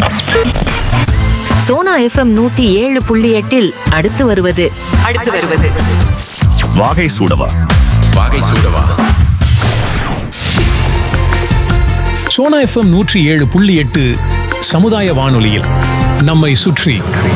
Sona FM நூத்தி ஏழு புள்ளி எட்டில் அடுத்து வருவது அடுத்து வருவது வாகை சூடவா வாகை சூடவா சோனா எஃப்எம் நூற்றி ஏழு புள்ளி எட்டு சமுதாய வானொலியில் நம்மை சுற்றி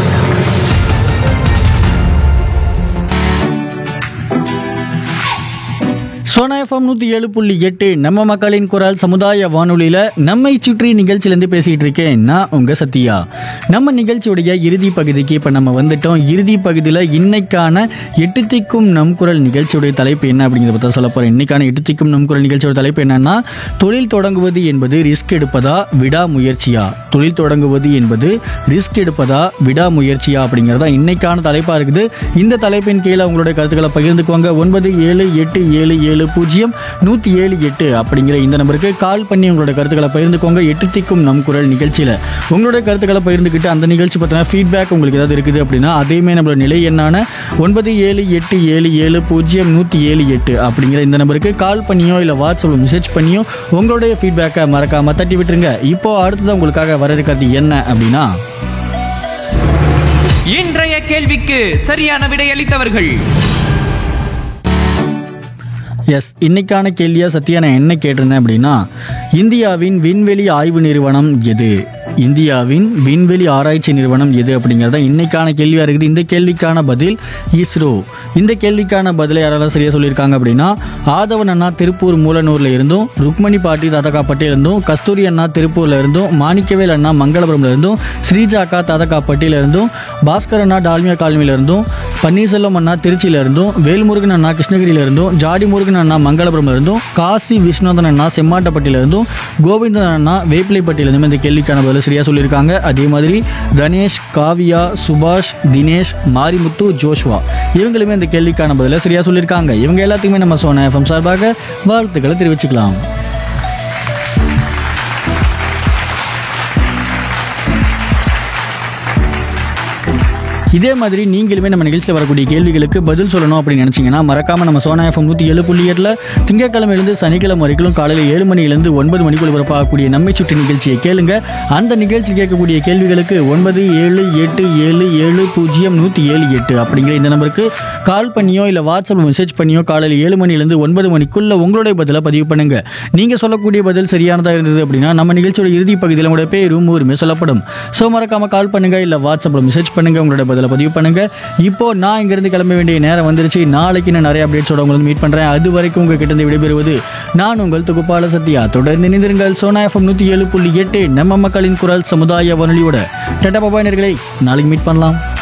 சோனா எஃப்எம் நூற்றி ஏழு புள்ளி எட்டு நம்ம மக்களின் குரல் சமுதாய வானொலியில் நம்மை சுற்றி நிகழ்ச்சியிலேருந்து பேசிகிட்டு இருக்கேன் நான் உங்கள் சத்யா நம்ம நிகழ்ச்சியுடைய இறுதி பகுதிக்கு இப்போ நம்ம வந்துட்டோம் இறுதி பகுதியில் இன்னைக்கான எட்டு திக்கும் நம் குரல் நிகழ்ச்சியுடைய தலைப்பு என்ன அப்படிங்கிறத பற்றி சொல்ல போகிறேன் இன்னைக்கான எட்டு திக்கும் நம் குரல் நிகழ்ச்சியோட தலைப்பு என்னன்னா தொழில் தொடங்குவது என்பது ரிஸ்க் எடுப்பதா விடாமுயற்சியா தொழில் தொடங்குவது என்பது ரிஸ்க் எடுப்பதா விடாமுயற்சியா அப்படிங்கிறதா இன்னைக்கான தலைப்பாக இருக்குது இந்த தலைப்பின் கீழே உங்களுடைய கருத்துக்களை பகிர்ந்துக்குவாங்க ஒன்பது ஏழு எட்டு ஏழு ஏழு பூஜ்ஜியம் நூற்றி ஏழு எட்டு அப்படிங்கிற இந்த நம்பருக்கு கால் பண்ணி உங்களோட கருத்துக்களை பகிர்ந்துக்கோங்க எட்டு திக்கும் நம் குரல் நிகழ்ச்சியில் உங்களுடைய கருத்துக்களை பகிர்ந்துக்கிட்டு அந்த நிகழ்ச்சி பற்றின ஃபீட்பேக் உங்களுக்கு ஏதாவது இருக்குது அப்படின்னா அதையுமே நம்மளோட நிலை எண்ணான ஒன்பது ஏழு எட்டு ஏழு ஏழு பூஜ்ஜியம் நூற்றி ஏழு எட்டு அப்படிங்கிற இந்த நம்பருக்கு கால் பண்ணியோ இல்லை வாட்ஸ்அப்பில் மெசேஜ் பண்ணியோ உங்களுடைய ஃபீட்பேக்கை மறக்காமல் தட்டி விட்டுருங்க இப்போ அடுத்தது உங்களுக்காக வர இருக்கிறது என்ன அப்படின்னா இன்றைய கேள்விக்கு சரியான விடையளித்தவர்கள் எஸ் இன்னைக்கான கேள்வியா சத்யா நான் என்ன கேட்டிருந்தேன் அப்படின்னா இந்தியாவின் விண்வெளி ஆய்வு நிறுவனம் எது இந்தியாவின் விண்வெளி ஆராய்ச்சி நிறுவனம் எது அப்படிங்கிறத இன்னைக்கான கேள்வியாக இருக்குது இந்த கேள்விக்கான பதில் இஸ்ரோ இந்த கேள்விக்கான பதிலை யாரெல்லாம் சரியாக சொல்லியிருக்காங்க அப்படின்னா ஆதவன் அண்ணா திருப்பூர் மூலனூரில் இருந்தும் ருக்மணி பாட்டி தாத்தகாப்பட்டியில இருந்தும் கஸ்தூரி அண்ணா திருப்பூர்ல இருந்தும் மாணிக்கவேல் அண்ணா மங்களபுரம்ல இருந்தும் ஸ்ரீஜா அக்கா தாத்தகாப்பட்டியில இருந்தும் பாஸ்கர் அண்ணா டால்மியா காலனியில இருந்தும் பன்னீர்செல்வம் அண்ணா திருச்சியில இருந்தும் வேல்முருகன் அண்ணா கிருஷ்ணகிரியில இருந்தும் ஜாடி முருகன் அண்ணா மங்களபுரம்ல இருந்தும் காசி விஸ்வநாதன் அண்ணா செம்மாட்டப்பட்டியில இருந்தும் கோவிந்தன் அண்ணா வேப்பிலைப்பட்டியில இருந்தும் இந்த கேள்விக்கான பதில் சரியா சொல்லியிருக்காங்க அதே மாதிரி கணேஷ் காவியா சுபாஷ் தினேஷ் மாரிமுத்து ஜோஷ்வா இவங்களுமே இந்த கேள்விக்கான பதில சரியா சொல்லியிருக்காங்க இவங்க எல்லாத்துக்குமே நம்ம சோனா எஃப்எம் சார்பாக வாழ்த்துக்களை தெரிவிச்சுக்கலாம் இதே மாதிரி நீங்களுமே நம்ம நிகழ்ச்சியில் வரக்கூடிய கேள்விகளுக்கு பதில் சொல்லணும் அப்படின்னு நினச்சிங்கன்னா மறக்காம நம்ம சோனா எஃப்எம் நூற்றி ஏழு புள்ளி ஏழில் திங்கட்கிழமையிலிருந்து சனிக்கிழமை வரைக்கும் காலையில் ஏழு மணிலேருந்து ஒன்பது மணிக்குள்ள பிறப்பாகக்கூடிய நம்மை சுற்றி நிகழ்ச்சியை கேளுங்க அந்த நிகழ்ச்சி கேட்கக்கூடிய கேள்விகளுக்கு ஒன்பது ஏழு எட்டு ஏழு ஏழு பூஜ்ஜியம் நூற்றி ஏழு எட்டு அப்படிங்கிற இந்த நம்பருக்கு கால் பண்ணியோ இல்லை வாட்ஸ்அப்பில் மெசேஜ் பண்ணியோ காலையில் ஏழு மணிலேருந்து ஒன்பது மணிக்குள்ள உங்களுடைய பதிலை பதிவு பண்ணுங்க நீங்கள் சொல்லக்கூடிய பதில் சரியானதாக இருந்தது அப்படின்னா நம்ம நிகழ்ச்சியோட இறுதி பகுதியில் உங்களுடைய பேரும் ஊருமே சொல்லப்படும் ஸோ மறக்காம கால் பண்ணுங்க இல்லை வாட்ஸ்அப்பில் மெசேஜ் பண்ணுங்க உங்களுடைய பதிலை பதிவு பண்ணுங்க இப்போ நான் இங்கிருந்து கிளம்ப வேண்டிய நேரம் வந்துருச்சு நாளைக்கு நான் நிறைய அப்டேட்ஸோட உங்களுக்கு மீட் பண்றேன் அது வரைக்கும் உங்ககிட்ட இருந்து விடைபெறுவது நான் உங்கள் தொகுப்பாள சத்யா தொடர்ந்து இணைந்திருங்கள் சோனா எஃப்எம் நூற்றி ஏழு புள்ளி எட்டு நம்ம மக்களின் குரல் சமுதாய வானொலியோட டட்டா பாபா நேயர்களே நாளைக்கு மீட் பண்ணலாம்